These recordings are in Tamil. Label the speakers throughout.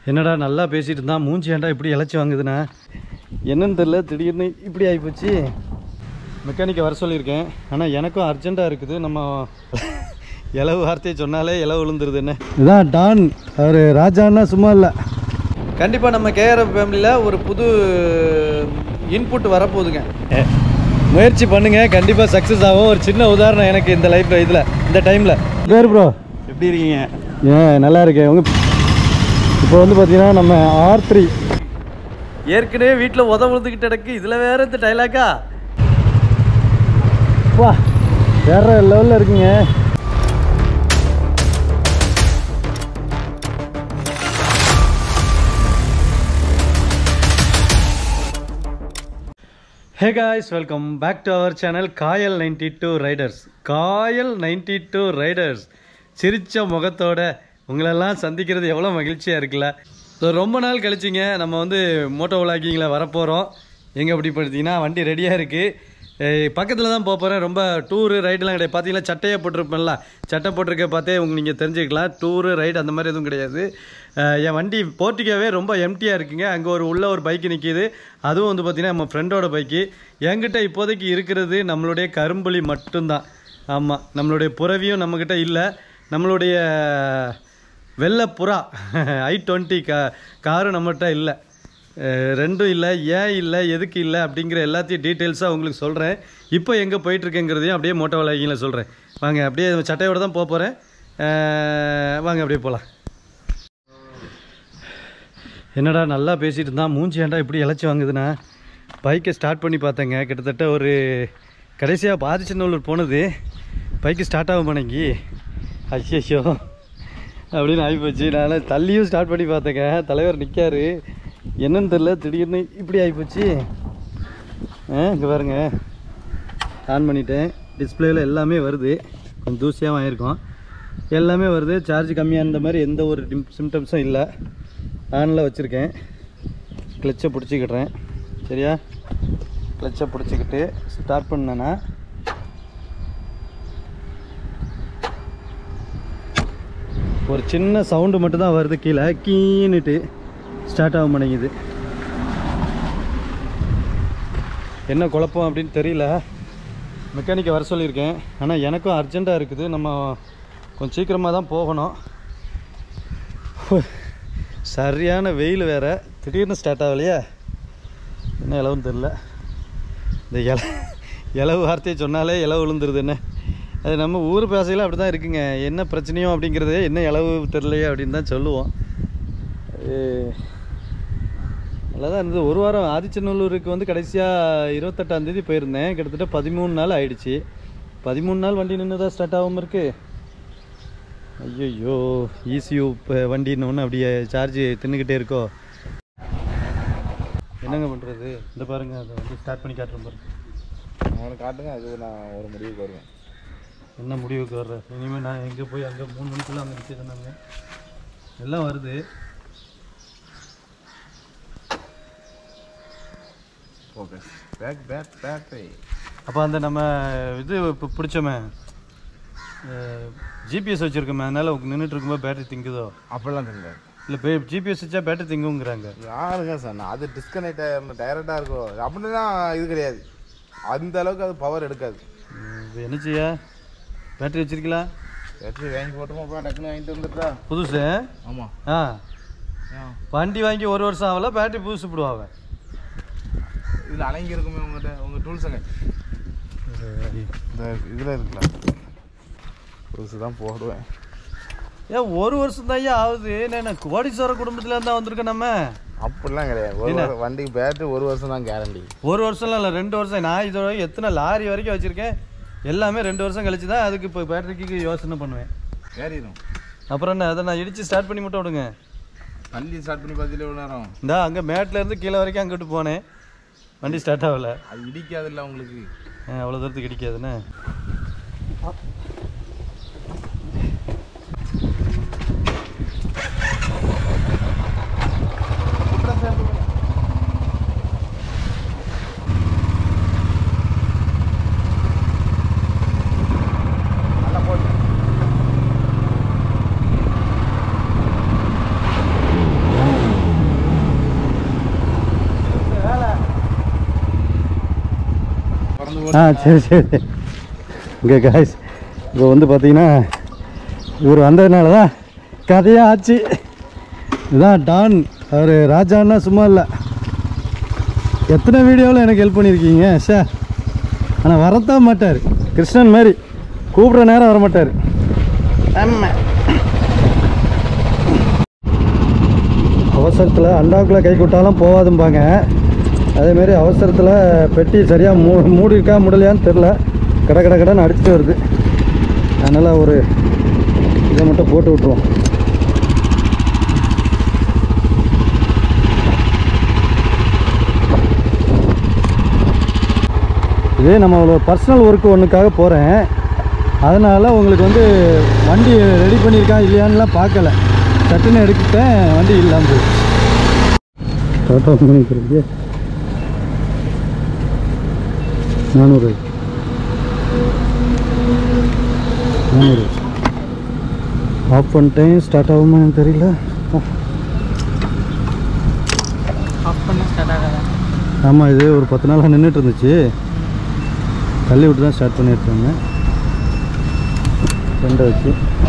Speaker 1: என்னடா நல்லா பேசிட்டு இருந்தா மூஞ்சி ஏன்டா இப்படி இழைச்சி வாங்குதுண்ணா என்னன்னு தெரில திடீர்னு இப்படி ஆகிப்போச்சு மெக்கானிக்கை வர சொல்லியிருக்கேன் ஆனால் எனக்கும் அர்ஜெண்ட்டாக இருக்குது நம்ம இலவு வார்த்தையை சொன்னாலே இலவு விழுந்துருது என்ன இதுதான் டான் அவர் ராஜான்னா சும்மா இல்லை கண்டிப்பாக நம்ம கேஆர்எஃப் ஃபேமிலியில் ஒரு புது இன்புட் வரப்போகுதுங்க முயற்சி பண்ணுங்க கண்டிப்பாக சக்ஸஸ் ஆகும் ஒரு சின்ன உதாரணம் எனக்கு இந்த லைஃப்பில் இதில் இந்த டைமில் பேர் ப்ரோ
Speaker 2: எப்படி இருக்கீங்க
Speaker 1: ஏன் நல்லா இருக்கேன் உங்க இப்போ வந்து பார்த்தீங்கன்னா நம்ம ஆர் த்ரீ ஏற்கனவே வீட்டில் உத விழுந்துக்கிட்டு கிடக்கு இதில் வேற இந்த டைலாக்கா வா வேற லெவலில் இருக்குங்க hey guys welcome back to our channel Kayal ninety two riders Kayal ninety two riders சிரிச்ச முகத்தோட உங்களெல்லாம் சந்திக்கிறது எவ்வளோ மகிழ்ச்சியாக இருக்குல்ல ஸோ ரொம்ப நாள் கழிச்சிங்க நம்ம வந்து மோட்டோ விளாக்கிங்கில் வரப்போகிறோம் எங்கே அப்படி பார்த்தீங்கன்னா வண்டி ரெடியாக இருக்குது பக்கத்தில் தான் போக போகிறேன் ரொம்ப டூரு ரைடெலாம் கிடையாது பார்த்தீங்கன்னா சட்டையை போட்டிருப்பேன்ல சட்டை போட்டிருக்க பார்த்தே உங்க நீங்கள் தெரிஞ்சுக்கலாம் டூரு ரைடு அந்த மாதிரி எதுவும் கிடையாது அஹ் என் வண்டி போர்ட்டிக்காவே ரொம்ப எம்டியாக இருக்குங்க அங்கே ஒரு உள்ள ஒரு பைக்கு நிற்கிது அதுவும் வந்து பார்த்தீங்கன்னா நம்ம ஃப்ரெண்டோட பைக்கு என்கிட்ட இப்போதைக்கு இருக்கிறது நம்மளுடைய கரும்புலி மட்டும்தான் ஆமாம் நம்மளுடைய புறவியும் நம்மக்கிட்ட இல்லை நம்மளுடைய வெள்ளை புறா ஐ டுவெண்ட்டி கா காரும் நம்மகிட்ட இல்லை அஹ் ரெண்டும் இல்லை ஏன் இல்லை எதுக்கு இல்லை அப்படிங்கிற எல்லாத்தையும் டீட்டெயில்ஸாக உங்களுக்கு சொல்கிறேன் இப்போ எங்கே போயிட்டுருக்கேங்கிறதையும் அப்படியே மோட்டோ வலைகில சொல்கிறேன் வாங்க அப்படியே சட்டையோட தான் போக போகிறேன் வாங்க அப்படியே போகலாம் என்னடா நல்லா பேசிட்டு இருந்தா மூஞ்சி ஏன்டா இப்படி இழைச்சி வாங்குதுண்ணா பைக்கை ஸ்டார்ட் பண்ணி பார்த்தேங்க கிட்டத்தட்ட ஒரு கடைசியாக பாதிச்சநல்லூர் போனது பைக்கு ஸ்டார்ட் ஆக மாட்டேங்கி ஐயோ அப்படின்னு ஆகிப்போச்சு நான் தள்ளியும் ஸ்டார்ட் பண்ணி பார்த்தேங்க தலைவர் நிற்காரு என்னன்னு தெரில திடீர்னு இப்படி ஆகிப்போச்சு ஆ இங்கே பாருங்க ஆன் பண்ணிட்டேன் டிஸ்பிளேயில் எல்லாமே வருது கொஞ்சம் தூசியாகவும் ஆயிருக்கும் எல்லாமே வருது சார்ஜ் கம்மியாக இருந்த மாதிரி எந்த ஒரு சிம்டம்ஸும் இல்லை ஆனில் வச்சுருக்கேன் கிளச்சை பிடிச்சிக்கிட்றேன் சரியா கிளச்சை பிடிச்சிக்கிட்டு ஸ்டார்ட் பண்ணேன்னா ஒரு சின்ன சவுண்டு மட்டும் தான் வருது கீழே கீன்னுட்டு ஸ்டார்ட் ஆக மாட்டேங்குது என்ன குழப்பம் அப்படின்னு தெரியல மெக்கானிக்கை வர சொல்லியிருக்கேன் ஆனால் எனக்கும் அர்ஜெண்ட்டாக இருக்குது நம்ம கொஞ்சம் சீக்கிரமாக தான் போகணும் சரியான வெயில் வேறு திடீர்னு ஸ்டார்ட் ஆகலையா என்ன இலவுன்னு தெரில இந்த இல இலவு வார்த்தையை சொன்னாலே இலவு விழுந்துருது என்ன அது நம்ம ஊர் பாசையில் அப்படி தான் இருக்குங்க என்ன பிரச்சனையோ அப்படிங்கிறது என்ன இலவு தெரிலையே அப்படின்னு தான் சொல்லுவோம் நல்லா தான் இருந்தது ஒரு வாரம் ஆதிச்சநல்லூருக்கு வந்து கடைசியாக இருபத்தெட்டாந்தேதி போயிருந்தேன் கிட்டத்தட்ட பதிமூணு நாள் ஆயிடுச்சு பதிமூணு நாள் வண்டி நின்று தான் ஸ்டார்ட் ஆகாமல் இருக்குது ஐயோ ஈசியூ வண்டின்னு ஒன்று அப்படியே சார்ஜ் தின்னுக்கிட்டே இருக்கோ என்னங்க பண்ணுறது இந்த பாருங்க அதை வந்து ஸ்டார்ட் பண்ணி காட்டுறேன் பாருங்க
Speaker 2: அவனுக்கு காட்டுங்க அது நான் ஒரு முடிவுக்கு வருவேன்
Speaker 1: என்ன முடிவுக்கு வர்ற இனிமேல் நான் எங்கே போய் அங்கே மூணு மணிக்குள்ளே அங்கே நிற்க சொன்னாங்க எல்லாம் வருது
Speaker 2: ஓகே பேக் பேக் பேட்டரி
Speaker 1: அப்போ அந்த நம்ம இது இப்போ பிடிச்சோமே ஜிபிஎஸ் வச்சுருக்கோமே அதனால் நின்றுட்டு இருக்கும்போது பேட்டரி திங்குதோ
Speaker 2: அப்படிலாம் தெரியல
Speaker 1: இல்லை பே ஜிபிஎஸ் வச்சா பேட்டரி திங்குங்கிறாங்க
Speaker 2: யாருங்க சார் நான் அது டிஸ்கனெக்ட் ஆகிருந்த டைரக்டாக இருக்கும் அப்படின்னா இது கிடையாது அந்த அளவுக்கு அது பவர் எடுக்காது
Speaker 1: ம், இது என்ன செய்ய பேட்டரி வச்சிருக்கலாம்
Speaker 2: பேட்டரி வாங்கி போட்டோமா அப்புறம் டக்குன்னு வாங்கிட்டு வந்துட்டா
Speaker 1: புதுசு
Speaker 2: ஆமாம்
Speaker 1: ஆ வண்டி வாங்கி ஒரு வருஷம் ஆகல பேட்டரி புதுசு போடுவாங்க
Speaker 2: இதில் அடங்கி இருக்குமே உங்கள்கிட்ட உங்கள் டூல்ஸுங்க இந்த இதில் இருக்கலாம் புதுசு தான் போடுவேன்
Speaker 1: ஏன் ஒரு வருஷம் தான் ஆகுது நான் கோடீஸ்வர குடும்பத்துல இருந்தா வந்திருக்கேன் நம்ம
Speaker 2: அப்படிலாம் கிடையாது ஒரு வருஷம் வண்டிக்கு பேட்டரி ஒரு வருஷம் தான் கேரண்டி
Speaker 1: ஒரு வருஷம்லாம் இல்லை ரெண்டு வருஷம் நான் இதோட எத்தனை லாரி வரைக்கும் வச்சுருக்கேன் எல்லாமே ரெண்டு வருஷம் கழிச்சு தான் அதுக்கு இப்போ பேட்டரிக்கு யோசனை பண்ணுவேன்
Speaker 2: ஏறிடும்
Speaker 1: அப்புறம் என்ன அதை நான் இடித்து ஸ்டார்ட் பண்ணி மட்டும் விடுங்க
Speaker 2: தள்ளி ஸ்டார்ட் பண்ணி பார்த்துட்டு எவ்வளோ நேரம்
Speaker 1: இந்தா அங்கே மேட்ல இருந்து கீழே வரைக்கும் அங்கிட்டு போனேன் வண்டி ஸ்டார்ட் ஆகல
Speaker 2: அது இடிக்காதுல்ல உங்களுக்கு
Speaker 1: அவ்வளோ தூரத்துக்கு இடிக்காதுன்னு
Speaker 2: நல்லா போட்டு
Speaker 1: ஆ ஆ சரி சரி இங்கே காய்ஸ் இப்போ வந்து பார்த்தீங்கன்னா இவர் வந்ததுனால தான் கதையாக ஆச்சு இதுதான் டான் அவர் ராஜான்னா சும்மா இல்லை எத்தனை வீடியோவில் எனக்கு ஹெல்ப் பண்ணியிருக்கீங்க சார் ஆனால் வரத்தான் மாட்டார் கிருஷ்ணன் மாதிரி கூப்பிட்ற நேரம் வர மாட்டார் ஆமாம் அவசரத்தில் அண்டாவுக்குள்ளே கை விட்டாலும் போகாதும்பாங்க அதேமாரி அவசரத்தில் பெட்டி சரியாக மூ மூடி இருக்கா முடியலையான்னு தெரில கட கட கடன்னு அடிச்சுட்டு வருது அதனால் ஒரு இதை மட்டும் போட்டு விட்ருவோம் இதே நம்ம ஒரு பர்சனல் ஒர்க்கு ஒன்றுக்காக போகிறேன் அதனால் உங்களுக்கு வந்து வண்டி ரெடி பண்ணியிருக்கா இல்லையான்னுலாம் பார்க்கல சட்டுன்னு எடுத்துட்டேன் வண்டி இல்லாமல் போய் டாட்டா பண்ணிக்கிறது நானூறு நானூறு ஆஃப் பண்ணிட்டேன் ஸ்டார்ட் ஆகுமா எனக்கு தெரியல
Speaker 3: ஆஃப் பண்ண ஸ்டார்ட் ஆகாதா
Speaker 1: ஆமாம் இது ஒரு பத்து நாளாக நின்றுட்டு இருந்துச்சு தள்ளி விட்டு தான் ஸ்டார்ட் பண்ணியிருக்காங்க ஃப்ரெண்டை வச்சு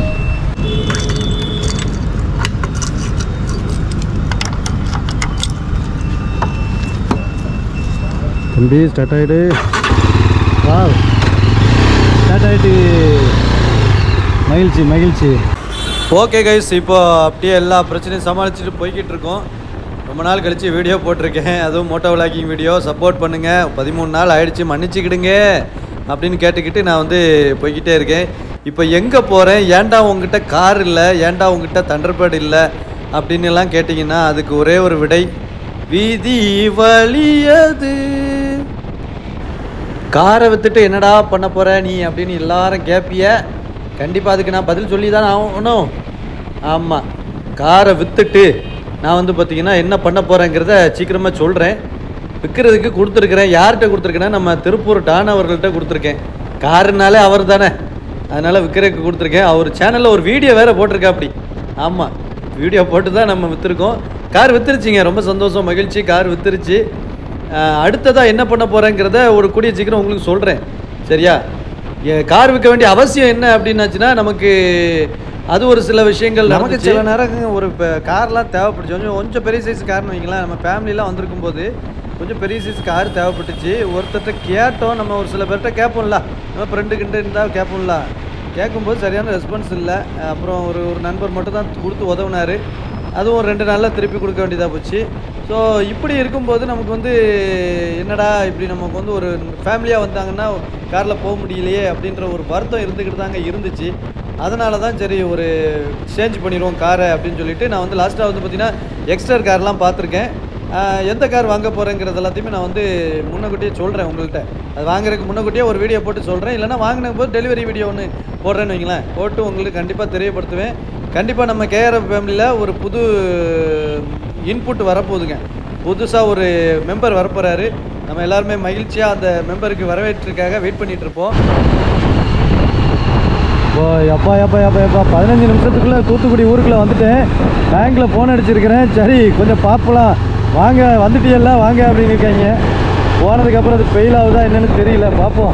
Speaker 1: தம்பி ஸ்டார்ட் ஆகிடு வா ஸ்டார்ட் ஆகிட்டு மகிழ்ச்சி மகிழ்ச்சி ஓகே கைஸ் இப்போ அப்படியே எல்லா பிரச்சனையும் சமாளிச்சுட்டு போய்கிட்டு இருக்கோம் ரொம்ப நாள் கழிச்சு வீடியோ போட்டிருக்கேன் அதுவும் மோட்டோ விளாக்கிங் வீடியோ சப்போர்ட் பண்ணுங்கள் பதிமூணு நாள் ஆயிடுச்சு மன்னிச்சுக்கிடுங்க அப்படின்னு கேட்டுக்கிட்டு நான் வந்து போய்கிட்டே இருக்கேன் இப்போ எங்கே போகிறேன் ஏன்டா உங்ககிட்ட கார் இல்லை ஏன்டா உங்ககிட்ட தண்டர்பேர்டு இல்லை அப்படின்னு எல்லாம் கேட்டிங்கன்னா அதுக்கு ஒரே ஒரு விடை வீதி வழியது காரை வித்துட்டு என்னடா பண்ண போற நீ அப்படின்னு எல்லாரும் கேட்பிய கண்டிப்பாக அதுக்கு நான் பதில் சொல்லி தான் ஆகணும் ஆமாம் காரை வித்துட்டு நான் வந்து பார்த்தீங்கன்னா என்ன பண்ண போகிறேங்கிறத சீக்கிரமாக சொல்கிறேன் விற்கிறதுக்கு கொடுத்துருக்குறேன் யார்கிட்ட கொடுத்துருக்கேன்னா நம்ம திருப்பூர் டான் அவர்கள்ட்ட கொடுத்துருக்கேன் காருனாலே அவர் தானே அதனால் விற்கிறதுக்கு கொடுத்துருக்கேன் அவர் சேனலில் ஒரு வீடியோ வேறு போட்டிருக்கா அப்படி ஆமாம் வீடியோ போட்டு தான் நம்ம விற்றுருக்கோம் கார் வித்துருச்சிங்க ரொம்ப சந்தோஷம் மகிழ்ச்சி கார் வித்துருச்சு அஹ் அடுத்ததாக என்ன பண்ண போகிறேங்கிறத ஒரு கூடிய சீக்கிரம் உங்களுக்கு சொல்கிறேன் சரியா எ- கார் விற்க வேண்டிய அவசியம் என்ன அப்படின்னாச்சுன்னா நமக்கு அது ஒரு சில விஷயங்கள் நமக்கு சில நேரம் ஒரு இப்போ கார்லாம் தேவைப்பட்டுச்சு கொஞ்சம் கொஞ்சம் பெரிய சைஸ் கார்னு வைங்களேன் நம்ம ஃபேமிலிலாம் வந்திருக்கும் போது கொஞ்சம் பெரிய சைஸ் கார் தேவைப்பட்டுச்சு ஒருத்தர்கிட்ட கேட்டோம் நம்ம ஒரு சில பேர்கிட்ட கேட்போம்ல நம்ம ஃப்ரெண்டு கிட்ட இருந்தால் கேட்போம்ல கேட்கும்போது சரியான ரெஸ்பான்ஸ் இல்லை அப்புறம் ஒரு ஒரு நண்பர் மட்டும் தான் கொடுத்து உதவுனாரு அதுவும் ஒரு ரெண்டு நாளில் திருப்பி கொடுக்க வேண்டியதாக போச்சு ஸோ இப்படி இருக்கும்போது நமக்கு வந்து என்னடா இப்படி நமக்கு வந்து ஒரு ஃபேமிலியாக வந்தாங்கன்னா காரில் போக முடியலையே அப்படின்ற ஒரு வருத்தம் இருந்துக்கிட்டு தாங்க இருந்துச்சு அதனால தான் சரி ஒரு சேஞ்ச் பண்ணிடுவோம் காரை அப்படின்னு சொல்லிட்டு நான் வந்து லாஸ்ட்டாக வந்து பார்த்தீங்கன்னா எக்ஸ்டர் கார்லாம் பார்த்துருக்கேன் ஆஹ் எந்த கார் வாங்க போகிறேங்கிறது எல்லாத்தையுமே நான் வந்து முன்னக்கூட்டியே சொல்கிறேன் உங்கள்கிட்ட அது வாங்குறதுக்கு முன்னக்கூட்டியே ஒரு வீடியோ போட்டு சொல்கிறேன் இல்லைனா வாங்கின போது டெலிவரி வீடியோ ஒன்று போடுறேன்னு வைங்களேன் போட்டு உங்களுக்கு கண்டிப்பாக தெரியப்படுத்துவேன் கண்டிப்பாக நம்ம கேஆர்எஃப் ஃபேமிலியில் ஒரு புது இன்புட் வரப்போகுதுங்க புதுசாக ஒரு மெம்பர் வரப்போகிறாரு நம்ம எல்லாருமே மகிழ்ச்சியாக அந்த மெம்பருக்கு வரவேற்றுக்காக வெயிட் பண்ணிட்டு இருப்போம் இப்போ எப்பா எப்பா எப்பா எப்பா பதினஞ்சு நிமிஷத்துக்குள்ளே தூத்துக்குடி ஊருக்குள்ளே வந்துட்டேன் பேங்க்கில் ஃபோன் அடிச்சிருக்கிறேன் சரி கொஞ்சம் பார்ப்பலாம் வாங்க வந்துட்டியல்ல வாங்க அப்படின்னு இருக்காங்க போனதுக்கப்புறம் அது ஃபெயில் ஆகுதா என்னன்னு தெரியல பார்ப்போம்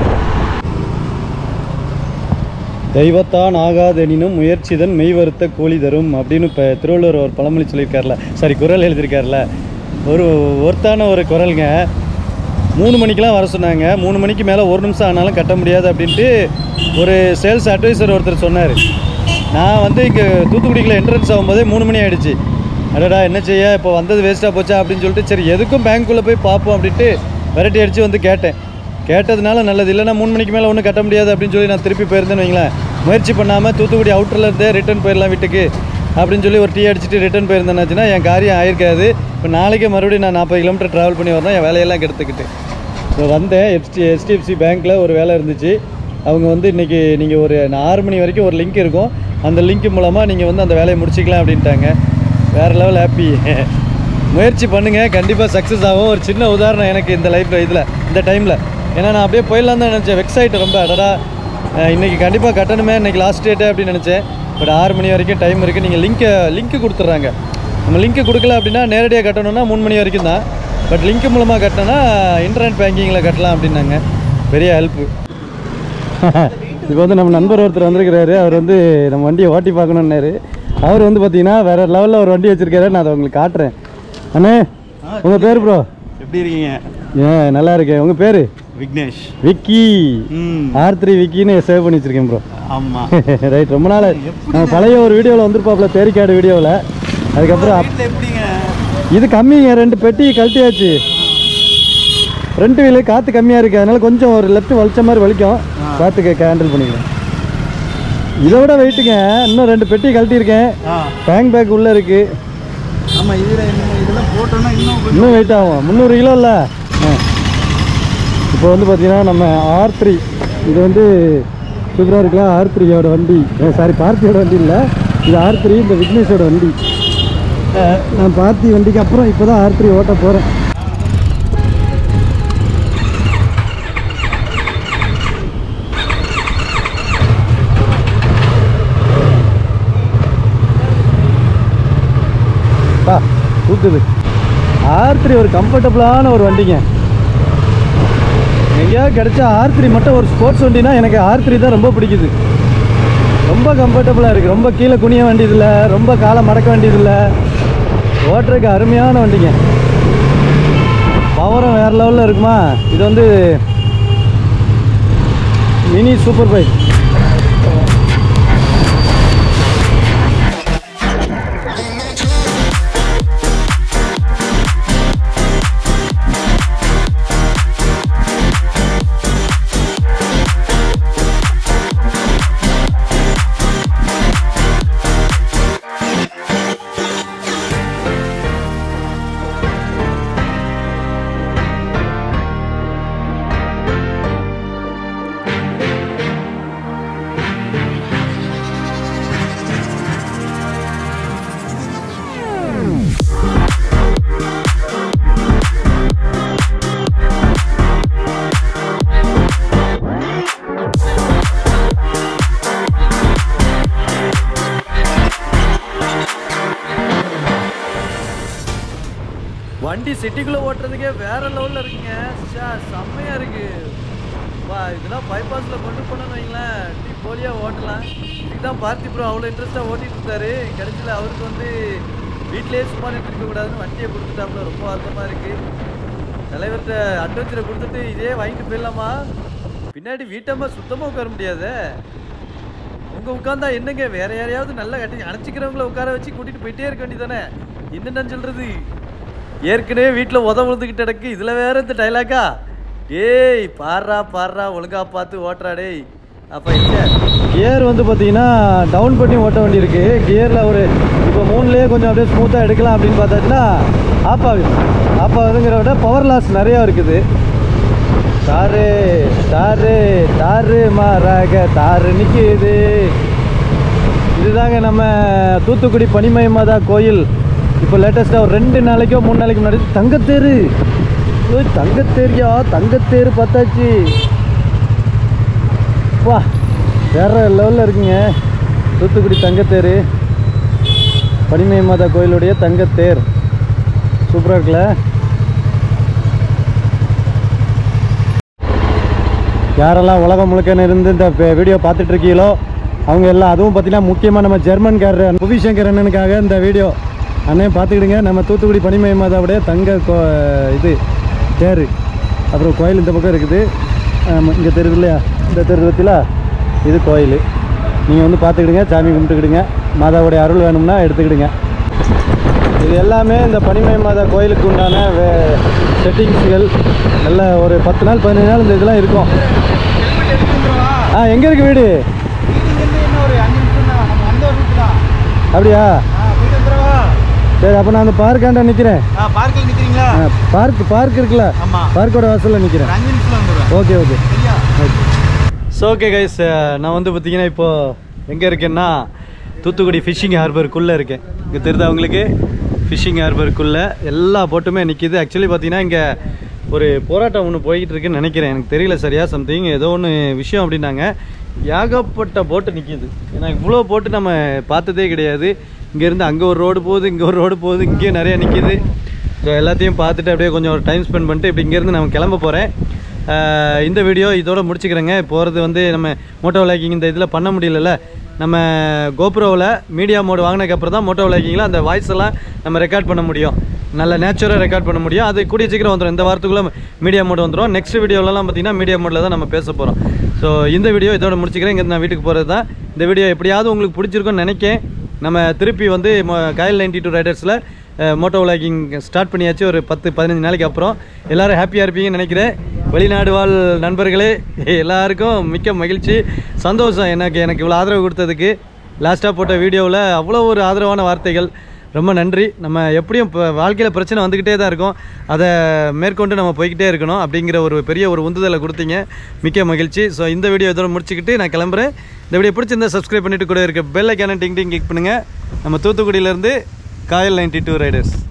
Speaker 1: தெய்வத்தான் ஆகாதெனினும் முயற்சிதன் மெய் வருத்த கூலி தரும் அப்படின்னு இப்போ திருவள்ளுவர் ஒரு பழமொழி சொல்லியிருக்காருல சாரி குரல் எழுதியிருக்காருல ஒரு ஒருத்தான ஒரு குரலுங்க மூணு மணிக்கெலாம் வர சொன்னாங்க மூணு மணிக்கு மேலே ஒரு நிமிஷம் ஆனாலும் கட்ட முடியாது அப்படின்ட்டு ஒரு சேல்ஸ் அட்வைசர் ஒருத்தர் சொன்னார் நான் வந்து இங்கே தூத்துக்குடிக்குள்ள என்ட்ரன்ஸ் ஆகும்போதே மூணு மணி ஆயிடுச்சு அடடா என்ன செய்ய இப்போ வந்தது வேஸ்ட்டாக போச்சா அப்படின்னு சொல்லிட்டு சரி எதுக்கும் பேங்க்குள்ளே போய் பார்ப்போம் அப்படின்ட்டு விரட்டி அடித்து வந்து கேட்டேன் கேட்டதுனால நல்லது இல்லைன்னா மூணு மணிக்கு மேலே ஒன்றும் கட்ட முடியாது அப்படின்னு சொல்லி நான் திருப்பி போயிருந்தேன்னு வைங்களேன் முயற்சி பண்ணாமல் தூத்துக்குடி அவுட்டரில் இருந்தே ரிட்டர்ன் போயிடலாம் வீட்டுக்கு அப்படின்னு சொல்லி ஒரு டீ அடிச்சுட்டு ரிட்டர்ன் போயிருந்தேன்னாச்சுன்னா என் காரியம் ஆயிருக்காது இப்போ நாளைக்கே மறுபடியும் நான் நாற்பது கிலோமீட்டர் ட்ராவல் பண்ணி வரணும் என் வேலையெல்லாம் கெடுத்துக்கிட்டு ஸோ வந்தேன் எஸ்டி ஹெச்டிஎஃப்சி பேங்க்கில் ஒரு வேலை இருந்துச்சு அவங்க வந்து இன்றைக்கி நீங்கள் ஒரு ஆறு மணி வரைக்கும் ஒரு லிங்க் இருக்கும் அந்த லிங்க் மூலமாக நீங்கள் வந்து அந்த வேலையை முடிச்சிக்கலாம் அப்படின்ட்டாங்க வேறு லெவல் ஹாப்பி முயற்சி பண்ணுங்கள் கண்டிப்பாக சக்ஸஸ் ஆகும் ஒரு சின்ன உதாரணம் எனக்கு இந்த லைஃப்பில் இதில் இந்த டைமில் ஏன்னா நான் அப்படியே போயிடலாம் தான் நினச்சேன் வெக்ஸ் ஆகிட்டு ரொம்ப அடடா அஹ் இன்னைக்கு கண்டிப்பாக கட்டணுமே இன்னைக்கு லாஸ்ட் டேட்டு அப்படின்னு நினச்சேன் பட் ஆறு மணி வரைக்கும் டைம் இருக்குது நீங்கள் லிங்க்கை லிங்க்கு கொடுத்துட்றாங்க நம்ம லிங்க்கு கொடுக்கல அப்படின்னா நேரடியாக கட்டணும்னா மூணு மணி வரைக்கும் தான் பட் லிங்க் மூலமாக கட்டினா இன்டர்நெட் பேங்கிங்கில் கட்டலாம் அப்படின்னாங்க பெரிய ஹெல்ப்பு இப்போ வந்து நம்ம நண்பர் ஒருத்தர் வந்திருக்கிறாரு அவர் வந்து நம்ம வண்டியை ஓட்டி பார்க்கணுன்னாரு அவர் வந்து பார்த்தீங்கன்னா வேற லெவலில் ஒரு வண்டி வச்சிருக்காரு நான் அதை உங்களுக்கு காட்டுறேன் அண்ணே உங்கள் பேர் ப்ரோ
Speaker 4: எப்படி இருக்கீங்க
Speaker 1: ஏன் நல்லா இருக்கேன் உங்கள் பேர்
Speaker 4: விக்னேஷ்
Speaker 1: விக்கி
Speaker 4: ம்
Speaker 1: ஆர் த்ரீ விக்கின்னு சேவ் பண்ணி வச்சிருக்கேன் ப்ரோ
Speaker 4: ஆமா
Speaker 1: ரைட் ரொம்ப நாள் நம்ம பழைய ஒரு வீடியோவில் வந்திருப்பாப்புல தேரிக்காடு வீடியோவில் அதுக்கப்புறம் அப்-
Speaker 4: வீட்டில் எப்படிங்க
Speaker 1: இது கம்மிங்க ரெண்டு பெட்டி கழட்டியாச்சு ஃப்ரண்ட் வீலு காற்று கம்மியாக இருக்குது அதனால கொஞ்சம் ஒரு லெஃப்ட் வலிச்ச மாதிரி வலிக்கும் பார்த்துக்க ஹேண்டில் பண்ணிக்கலாம் இதை விட வெயிட்டுங்க இன்னும் ரெண்டு பெட்டி கழட்டியிருக்கேன்
Speaker 4: ஆ
Speaker 1: டேங்க் பேக் உள்ளே இருக்குது
Speaker 4: ஆமா இதுல இன்னும் இதெல்லாம் போட்டோம்னா இன்னும் கொஞ்சம்
Speaker 1: இன்னும் வெயிட் ஆகும் முந்நூறு கிலோ இல்லை இப்போ வந்து பார்த்தீங்கன்னா நம்ம ஆர் த்ரீ இது வந்து சூப்பராக இருக்கலாம் ஆர் த்ரீயோட வண்டி சாரி பார்த்தியோட வண்டி இல்லை இது ஆர் த்ரீ இந்த விக்னேஷோட வண்டி அஹ், நான் பார்த்தி வண்டிக்கு அப்புறம் இப்போ தான் ஆர் த்ரீ ஓட்ட போகிறேன் பா தூக்குது ஆர் த்ரீ ஒரு கம்ஃபர்டபுளான ஒரு வண்டிங்க எங்கேயாவது கிடைச்சா ஆர் த்ரீ மட்டும் ஒரு ஸ்போர்ட்ஸ் வண்டினா எனக்கு ஆர் த்ரீ தான் ரொம்ப பிடிக்குது ரொம்ப கம்ஃபர்டபுளாக இருக்குது ரொம்ப கீழே குனிய வேண்டியதில்லை ரொம்ப காலை மடக்க வேண்டியதில்லை ஓட்டுறதுக்கு அருமையான வண்டிங்க பவரும் வேறு லெவலில் இருக்குமா இது வந்து மினி சூப்பர் பைக் வண்டி சிட்டிக்குள்ளே ஓட்டுறதுக்கே வேற லெவலில் இருக்குங்க ச்சே, செம்மையா இருக்கு வா இதெல்லாம் பைபாஸில் கொண்டு போனோம்னு வைங்களேன் டீ போலியாக ஓட்டலாம் இதுதான் பார்த்தி ப்ரோ அவ்வளோ இன்ட்ரெஸ்ட்டாக ஓட்டிட்டு இருந்தாரு கடைசியில் அவருக்கு வந்து வீட்டிலேயே சும்மா நின்று இருக்கக்கூடாதுன்னு வண்டியை கொடுத்துட்டாப்புல ரொம்ப வருத்தமாக இருக்கு தலைவர்கிட்ட அட்வென்ச்சரை கொடுத்துட்டு இதே வாங்கிட்டு போயிடலாமா பின்னாடி வீட்டம்மா சுத்தமாக உட்கார முடியாதே உங்க உட்காந்தா என்னங்க வேற யாரையாவது நல்லா கட்டி அணைச்சிக்கிறவங்கள உட்கார வச்சு கூட்டிட்டு போயிட்டே இருக்க வேண்டியதானே என்னன்னு சொல்றது ஏற்கனவே வீட்டில் உத விழுந்துக்கிட்டு கிடக்கு இதுல வேற இந்த டைலாக்கா ஏய் பாடுறா பாடுறா ஒழுங்கா பார்த்து ஓட்டுறா டேய் அப்போ கியர் வந்து பார்த்தீங்கன்னா டவுன் பண்ணி ஓட்ட வேண்டியிருக்கு கியரில் ஒரு இப்போ மூணுலேயே கொஞ்சம் அப்படியே ஸ்மூத்தாக எடுக்கலாம் அப்படின்னு பார்த்தாச்சுன்னா ஆஃப் ஆகுது ஆஃப் ஆகுதுங்கிற விட பவர் லாஸ் நிறையா இருக்குது தாரு தாரு தாரு மாறாக தாரு நிற்கிது இதுதாங்க நம்ம தூத்துக்குடி பனிமயமாதா கோயில் இப்போ லேட்டஸ்ட்டாக ஒரு ரெண்டு நாளைக்கோ மூணு நாளைக்கு முன்னாடி தங்கத்தேரு ஓய், தங்கத்தேரியா தங்கத்தேரு பார்த்தாச்சு வா வேற லெவலில் இருக்குங்க தூத்துக்குடி தங்கத்தேரு பனிமயமாதா கோயிலுடைய தங்கத்தேர் சூப்பராக இருக்குல்ல யாரெல்லாம் உலகம் முழுக்க இருந்து இந்த வே- வீடியோ பார்த்துட்டு இருக்கீங்களோ அவங்க எல்லாம் அதுவும் பார்த்தீங்கன்னா முக்கியமாக நம்ம ஜெர்மன்காரர் புவிசங்கர் அண்ணனுக்காக இந்த வீடியோ அண்ணன் பார்த்துக்கிடுங்க நம்ம தூத்துக்குடி பனிமய மாதாவுடைய தங்க கோ இது தேர் அப்புறம் கோயில் இந்த பக்கம் இருக்குது இங்கே தெருது இல்லையா இந்த தெரு பற்றில இது கோயில் நீங்கள் வந்து பார்த்துக்கிடுங்க சாமி கும்பிட்டுக்கிடுங்க மாதாவுடைய அருள் வேணும்னா எடுத்துக்கிடுங்க இது எல்லாமே இந்த பனிமய மாதா கோயிலுக்கு உண்டான வே செட்டிங்ஸ்கள் நல்ல ஒரு பத்து நாள் பதினஞ்சு நாள் இந்த இதெல்லாம் இருக்கும் ஆ எங்கே இருக்கு வீடு
Speaker 4: ஒரு அஞ்சு நிமிஷம் தான் நம்ம வந்த ரூட் தான்
Speaker 1: அப்படியா
Speaker 4: ஆ போயிட்டு வந்துடவா
Speaker 1: சரி அப்போ நான் அந்த பார்க்காண்ட நிற்கிறேன்
Speaker 4: ஆ பார்க்கில் நிற்கிறீங்களா
Speaker 1: பார்க் பார்க் இருக்குல்ல
Speaker 4: ஆமா
Speaker 1: பார்க்கோட வாசலில் நிற்கிறேன்
Speaker 4: ஒரு அஞ்சு நிமிஷம் வந்துடுவேன்
Speaker 1: ஓகே ஓகே
Speaker 4: சரியா
Speaker 1: ஸோ ஓகே கைஸ் நான் வந்து பார்த்தீங்கன்னா இப்போது எங்கே இருக்கேன்னா தூத்துக்குடி ஃபிஷிங் ஹார்பருக்குள்ளே இருக்கேன் இங்கே தெரியுதா உங்களுக்கு ஃபிஷிங் ஹார்பருக்குள்ளே எல்லா போட்டுமே நிற்கிது ஆக்சுவலி பார்த்தீங்கன்னா இங்கே ஒரு போராட்டம் ஒன்று போய்கிட்டு இருக்குன்னு நினைக்கிறேன் எனக்கு தெரியல சரியா சம்திங் ஏதோ ஒன்று விஷயம் அப்படின்னாங்க ஏகப்பட்ட போட்டு நிற்கிது ஏன்னா இவ்வளோ போட்டு நம்ம பார்த்ததே கிடையாது இங்கேருந்து அங்கே ஒரு ரோடு போகுது இங்கே ஒரு ரோடு போகுது இங்கேயும் நிறைய நிற்கிது ஸோ எல்லாத்தையும் பார்த்துட்டு அப்படியே கொஞ்சம் ஒரு டைம் ஸ்பெண்ட் பண்ணிட்டு இப்போ இங்கேருந்து நம்ம கிளம்ப போகிறேன் அஹ், இந்த வீடியோ இதோட முடிச்சுக்கிறேங்க போகிறது வந்து நம்ம மோட்டோ விளாக்கிங் இந்த இதில் பண்ண முடியலல்ல நம்ம கோப்ரோவில் மீடியா மோடு வாங்கினதுக்கப்புறம் தான் மோட்டோ விளாக்கிங்கில் அந்த வாய்ஸ் எல்லாம் நம்ம ரெக்கார்ட் பண்ண முடியும் நல்ல நேச்சுரலாக ரெக்கார்ட் பண்ண முடியும் அது கூடிய சீக்கிரம் வந்துடும் இந்த வாரத்துக்குள்ளே மீடியா மோடு வந்துடும் நெக்ஸ்ட் வீடியோலலாம் பார்த்தீங்கன்னா மீடியா மோடில் தான் நம்ம பேச போகிறோம் ஸோ இந்த வீடியோ இதோட முடிச்சுக்கிறேன் இங்கே நான் வீட்டுக்கு போகிறது தான் இந்த வீடியோ எப்படியாவது உங்களுக்கு பிடிச்சிருக்கும்னு நினைக்கேன் நம்ம திருப்பி வந்து மொ- காயல் நைன்டி டூ ரைடர்ஸில் மோட்டோ விளாகிங் ஸ்டார்ட் பண்ணியாச்சு ஒரு பத்து பதினஞ்சு நாளைக்கு அப்புறம் எல்லாரும் ஹாப்பியாக இருப்பீங்கன்னு நினைக்கிறேன் வெளிநாடு வாழ் நண்பர்களே எல்லாருக்கும் மிக்க மகிழ்ச்சி சந்தோஷம் எனக்கு எனக்கு இவ்வளோ ஆதரவு கொடுத்ததுக்கு லாஸ்ட்டாக போட்ட வீடியோவில் அவ்வளோ ஒரு ஆதரவான வார்த்தைகள் ரொம்ப நன்றி நம்ம எப்படியும் இப்போ வாழ்க்கையில் பிரச்சனை வந்துக்கிட்டே தான் இருக்கும் அதை மேற்கொண்டு நம்ம போய்கிட்டே இருக்கணும் அப்படிங்கிற ஒரு பெரிய ஒரு உந்துதலை கொடுத்தீங்க மிக்க மகிழ்ச்சி ஸோ இந்த வீடியோ இதோட முடிச்சுக்கிட்டு நான் கிளம்புறேன் இந்த வீடியோ பிடிச்சிருந்தா சப்ஸ்கிரைப் பண்ணிட்டு கூட இருக்க பெல் ஐக்கான டிங் டிங் கிளிக் பண்ணுங்கள் நம்ம தூத்துக்குடியிலேருந்து காயல் நைன்டி டூ ரைடர்ஸ்